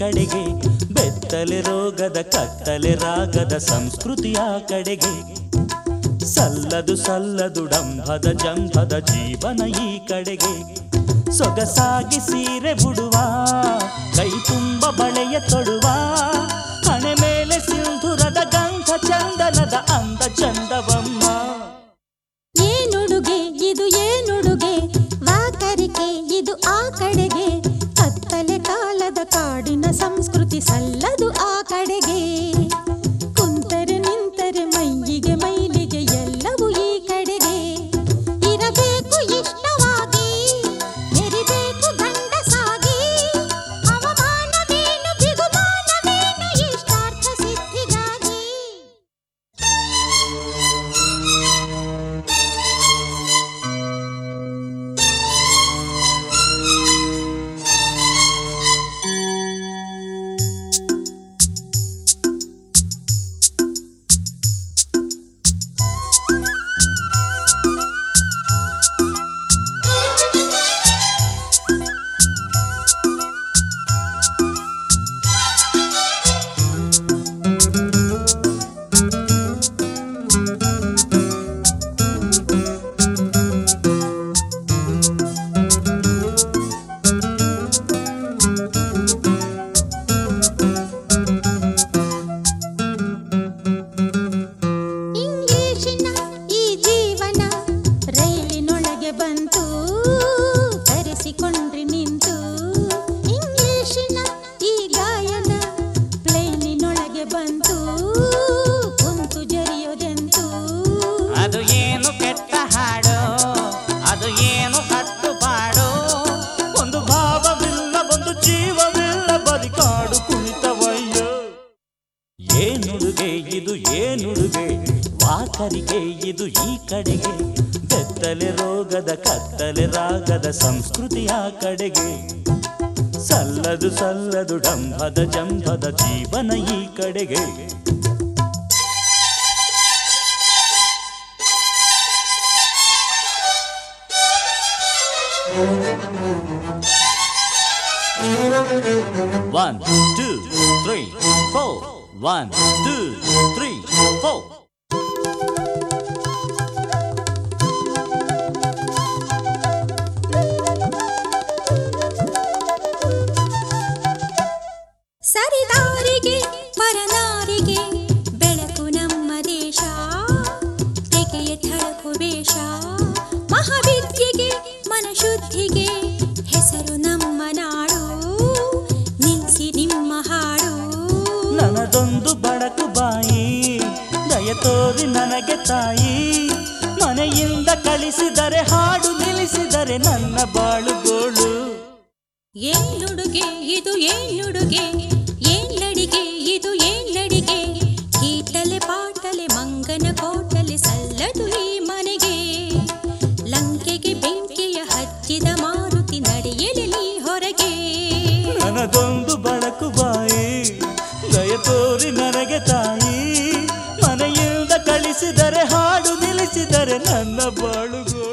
ಕಡೆಗೆ ಬೆತ್ತಲೆ ರೋಗದ ಕತ್ತಲೆ ರಾಗದ ಸಂಸ್ಕೃತಿಯ ಕಡೆಗೆ ಸಲ್ಲದು ಸಲ್ಲದು ಡಂಭದ ಜಂಭದ ಜೀವನ ಈ ಕಡೆಗೆ ಸೊಗಸಾಗಿ ಸೀರೆ ಬಿಡುವ ಕೈ ತುಂಬ ಬಳೆಯ ತೊಡುವ ಹಣೆ ಮೇಲೆ ಸಿಂಧುರದ ಗಂಧ ಚಂದನದ ಅಂದ ಚಂದವಮ್ಮ ಏನುಡುಗೆ ಇದು ಏನುಡುಗೆ ವಾಕರಿಕೆ ಇದು ಆ ಕಡೆಗೆ ಕತ್ತಲೆ ಕಾಲದ ಕಾಡಿನ ಸಂಸ್ಕೃತಿ ಸಲ್ಲದು ಆ ಕಡೆಗೆ ಕುಂತರೆ ನಿಂತರೆ ಮೈಯಿಗೆ ಮೈಲಿಗೆ ಎಲ್ಲವೂ ಈ ಕಡೆಗೆ ಇರಬೇಕು ಇಷ್ಟವಾಗಿ ಮೆರಿಬೇಕು ಗಂಡಸಾಗಿ ಅವಮಾನವೇನು ಬಿಗುಮಾನವೇನು ಇಷ್ಟಾರ್ಥ ಸಿದ್ಧಿಗಾಗಿ ಇಂಗ್ಲಿಶಿನ ಈ ಜೀವನ ರೈಲಿನೊಳಗೆ ಬಂತು ಕರೆಸಿಕೊಂಡ್ರಿ ನಿಂತು ಇಂಗ್ಲಿಶಿನ ಈ ಗಾಯನ ಪ್ಲೇನಿನೊಳಗೆ ಬಂತು ಕುಂತು ಜರಿಯೋದೆಂತು ಅದು ಏನು ಕೆಟ್ಟ ಹಾಡು ಅದು ಏನು ಕಟ್ಟುಪಾಡು ಒಂದು ಭಾವವಿಲ್ಲ ಒಂದು ಜೀವವಿಲ್ಲ ಬರಿ ಕಾಡು ಕುಣಿತವಯ್ಯ ಏನುಡುಗೆ ಇದು ಏನುಡುಗೆ ವಾಕರಿಕೆ ಇದು ಈ ಕಡೆಗೆ ಬೆತ್ತಲೆ ರೋಗದ ಕತ್ತಲೆ ರಾಗದ ಸಂಸ್ಕೃತಿಯ ಕಡೆಗೆ ಸಲ್ಲದು ಸಲ್ಲದು ಡಂಭದ ಜಂಭದ ಜೀವನ ಈ ಕಡೆಗೆ One, two, three, four. One, two, three, four. ಸರಿದಾರಿಗೆ ಪರನಾರಿಗೆ ಬೆಳಕು ನಮ್ಮ ದೇಶ ತೆಗೆಯ ಥಳಕು ವೇಷ ಮಹಾವಿದ್ಯೆಗೆ ಮನಶುದ್ಧಿಗೆ ಹೆಸರು ನಮ್ಮ ನಾಡು ನಿಲ್ಸಿ ನಿಮ್ಮ ಹಾಡು ನನದೊಂದು ಬಡಕು ಬಾಯಿ ದಯ ತೋರಿ ನನಗೆ ತಾಯಿ ಮನೆಯಿಂದ ಕಳಿಸಿದರೆ ಹಾಡು ನಿಲ್ಲಿಸಿದರೆ ನನ್ನ ಬಾಳುಗೋಳು ಏನುಡುಗೆ ಇದು ಏನುಡುಗೆ ಏನ್ನಡಿಗೆ ಇದು ಏನ್ನಡಿಗೆ ಕೀಟಲೆ ಪಾಟಲೆ ಮಂಗನ ಕೋಟಲೆ ಸಲ್ಲದು ಈ ಮನೆಗೆ ಲಂಕೆಗೆ ಬೆಂಕಿಯ ಹಚ್ಚಿದ ಮಾರುತಿ ನಡೆಯಲಿ ಹೊರಗೆ ನನದೊಂದು ಬಡಕು ಬಾಯಿ ದಯ ತೋರಿ ನನಗೆ ತಾಯಿ ಮನೆಯಿಂದ ಕಳಿಸಿದರೆ ಹಾಡು ನಿಲ್ಲಿಸಿದರೆ ನನ್ನ ಬಾಳುಗೋಳು